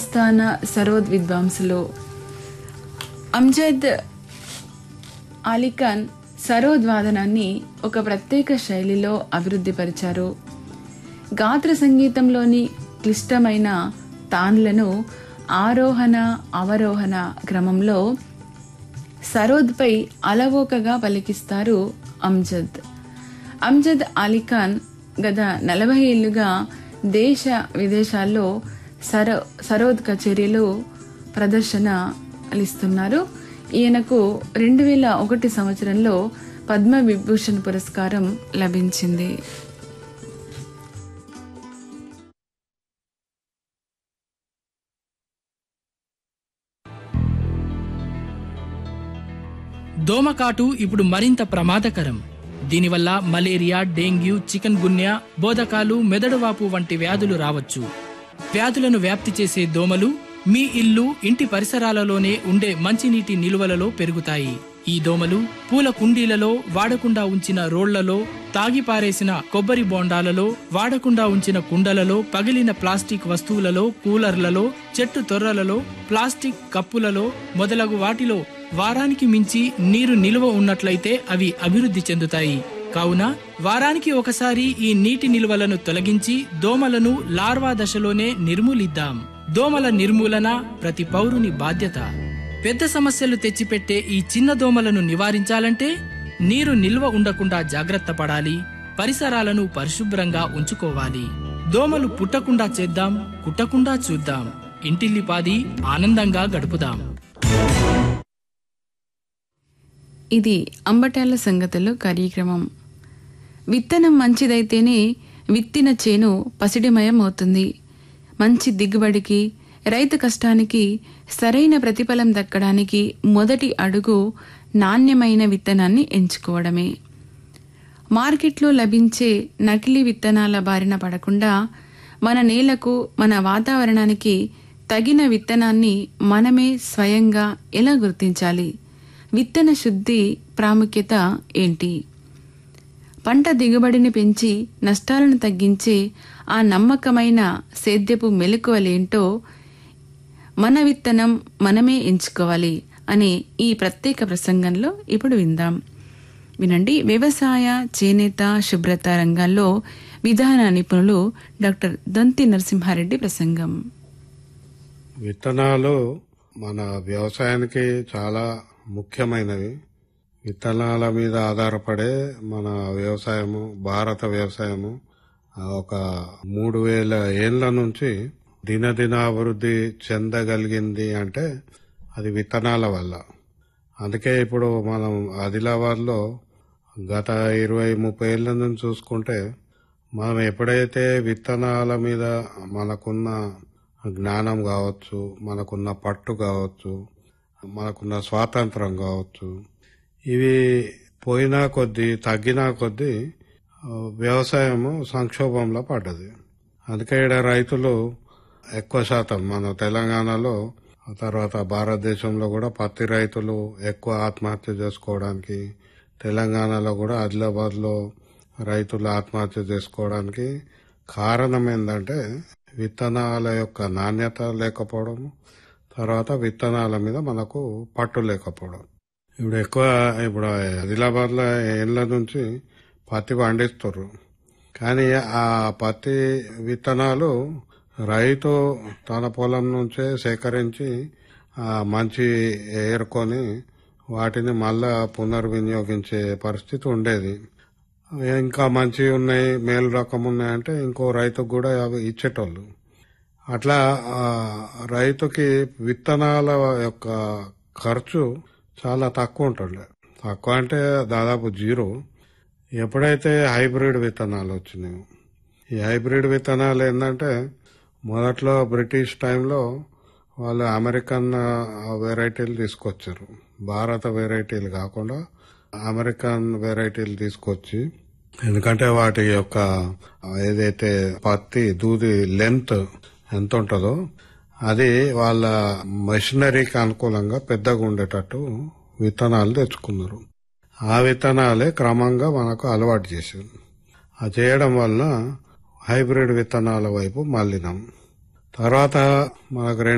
ఆస్థాన సరోద్ విద్వాంసులు అంజద్ అలీఖాన్ సరోద్ వాదనాన్ని ఒక ప్రత్యేక శైలిలో అభివృద్ధిపరిచారు గాత్ర సంగీతంలోని క్లిష్టమైన తాన్లను ఆరోహణ అవరోహణ క్రమంలో సరోద్పై అలవోకగా పలికిస్తారు అంజద్ అంజద్ అలీఖాన్ గత నలభై ఏళ్లుగా దేశ విదేశాల్లో సరో సరోద్ కచేరీలు ప్రదర్శన ఇస్తున్నారు ఈయనకు రెండు వేల ఒకటి సంవత్సరంలో పద్మ విభూషణ్ పురస్కారం లభించింది దోమకాటు ఇప్పుడు మరింత ప్రమాదకరం దీనివల్ల మలేరియా డెంగ్యూ చికెన్ గున్యా బోధకాలు మెదడువాపు వంటి వ్యాధులు రావచ్చు వ్యాధులను వ్యాప్తి చేసే దోమలు మీ ఇల్లు ఇంటి పరిసరాలలోనే ఉండే మంచినీటి నిలువలలో పెరుగుతాయి ఈ దోమలు పూల కుండీలలో వాడకుండా ఉంచిన రోళ్లలో తాగి పారేసిన కొబ్బరి బోండాలలో వాడకుండా ఉంచిన కుండలలో పగిలిన ప్లాస్టిక్ వస్తువులలో కూలర్లలో చెట్టు తొర్రలలో ప్లాస్టిక్ కప్పులలో మొదలగు వాటిలో వారానికి మించి నీరు నిలువ ఉన్నట్లయితే అవి అభివృద్ధి చెందుతాయి కావున వారానికి ఒకసారి ఈ నీటి నిల్వలను తొలగించి దోమలను లార్వా దశలోనే నిర్మూలిద్దాం దోమల నిర్మూలన ప్రతి పౌరుని బాధ్యత పెద్ద సమస్యలు తెచ్చిపెట్టే ఈ చిన్న దోమలను నివారించాలంటే నీరు నిల్వ ఉండకుండా జాగ్రత్త పడాలి పరిసరాలను పరిశుభ్రంగా ఉంచుకోవాలి దోమలు పుట్టకుండా చేద్దాం కుట్టకుండా చూద్దాం ఇంటిల్లిపాది ఆనందంగా గడుపుదాం ఇది అంబటాల సంగతులు కార్యక్రమం విత్తనం మంచిదైతేనే విత్తిన చేను పసిడిమయం అవుతుంది మంచి దిగుబడికి రైతు కష్టానికి సరైన ప్రతిఫలం దక్కడానికి మొదటి అడుగు నాణ్యమైన విత్తనాన్ని ఎంచుకోవడమే మార్కెట్లో లభించే నకిలీ విత్తనాల బారిన పడకుండా మన నేలకు మన వాతావరణానికి తగిన విత్తనాన్ని మనమే స్వయంగా ఎలా గుర్తించాలి విత్తన శుద్ధి ప్రాముఖ్యత ఏంటి పంట దిగుబడిని పెంచి నష్టాలను తగ్గించే ఆ నమ్మకమైన సేద్యపు మెలకువలేంటో మన విత్తనం మనమే ఎంచుకోవాలి అనే ఈ ప్రత్యేక ప్రసంగంలో ఇప్పుడు విందాం వినండి వ్యవసాయ చేనేత శుభ్రత రంగాల్లో విధాన నిపుణులు డాక్టర్ దొంతి నరసింహారెడ్డి ప్రసంగం విత్తనాలు మన వ్యవసాయానికి చాలా ముఖ్యమైనవి విత్తనాల మీద ఆధారపడే మన వ్యవసాయము భారత వ్యవసాయము ఆ, ఒక మూడు వేల ఏళ్ల నుంచి దినదిన అభివృద్ధి చెందగలిగింది అంటే అది విత్తనాల వల్ల అందుకే ఇప్పుడు మనం ఆదిలాబాద్ లో గత ఇరవై ముప్పై ఏళ్ల నుంచి చూసుకుంటే మనం ఎప్పుడైతే విత్తనాల మీద మనకున్న జ్ఞానం కావచ్చు మనకున్న పట్టు కావచ్చు మనకున్న స్వాతంత్రం కావచ్చు ఇవి పోయినా కొద్దీ తగ్గినా కొద్దీ ఆ, వ్యవసాయము సంక్షోభంలో పడ్డది అందుకే ఈడ రైతులు ఎక్కువ శాతం మన తెలంగాణలో ఆ తర్వాత భారతదేశంలో కూడా పత్తి రైతులు ఎక్కువ ఆత్మహత్య చేసుకోవడానికి తెలంగాణలో కూడా ఆదిలాబాద్ లో రైతులు ఆత్మహత్య చేసుకోవడానికి కారణం ఏంటంటే విత్తనాల యొక్క నాణ్యత లేకపోవడం తర్వాత విత్తనాల మీద మనకు పట్టు లేకపోవడం ఇప్పుడు ఎక్కువ ఇప్పుడు ఆదిలాబాద్ లో ఏళ్ళ నుంచి పత్తి పండిస్తారు కానీ ఆ పత్తి విత్తనాలు రైతు తన పొలం నుంచే సేకరించి ఆ మంచి ఏరుకొని వాటిని మళ్ళా పునర్వినియోగించే పరిస్థితి ఉండేది ఇంకా మంచి ఉన్నాయి మేలు రకం ఉన్నాయంటే ఇంకో రైతుకు కూడా అవి ఇచ్చేటోళ్ళు అట్లా ఆ, రైతుకి విత్తనాల యొక్క ఖర్చు చాలా తక్కువ ఉంటుండే తక్కువ అంటే దాదాపు జీరో ఎప్పుడైతే హైబ్రిడ్ విత్తనాలు వచ్చినాయి ఈ హైబ్రిడ్ విత్తనాలు ఏంటంటే మొదట్లో బ్రిటిష్ టైంలో వాళ్ళు అమెరికన్ ఆ, వెరైటీలు తీసుకొచ్చారు భారత వెరైటీలు కాకుండా అమెరికన్ వెరైటీలు తీసుకొచ్చి ఎందుకంటే వాటి యొక్క ఆ, ఏదైతే పత్తి దూది లెంత్ ఎంత ఉంటుందో అది వాళ్ళ మెషినరీకి అనుకూలంగా పెద్దగా ఉండేటట్టు విత్తనాలు తెచ్చుకున్నారు ఆ విత్తనాలే క్రమంగా మనకు అలవాటు చేశారు ఆ చేయడం వలన హైబ్రిడ్ విత్తనాల వైపు మళ్ళినాం తర్వాత మనకు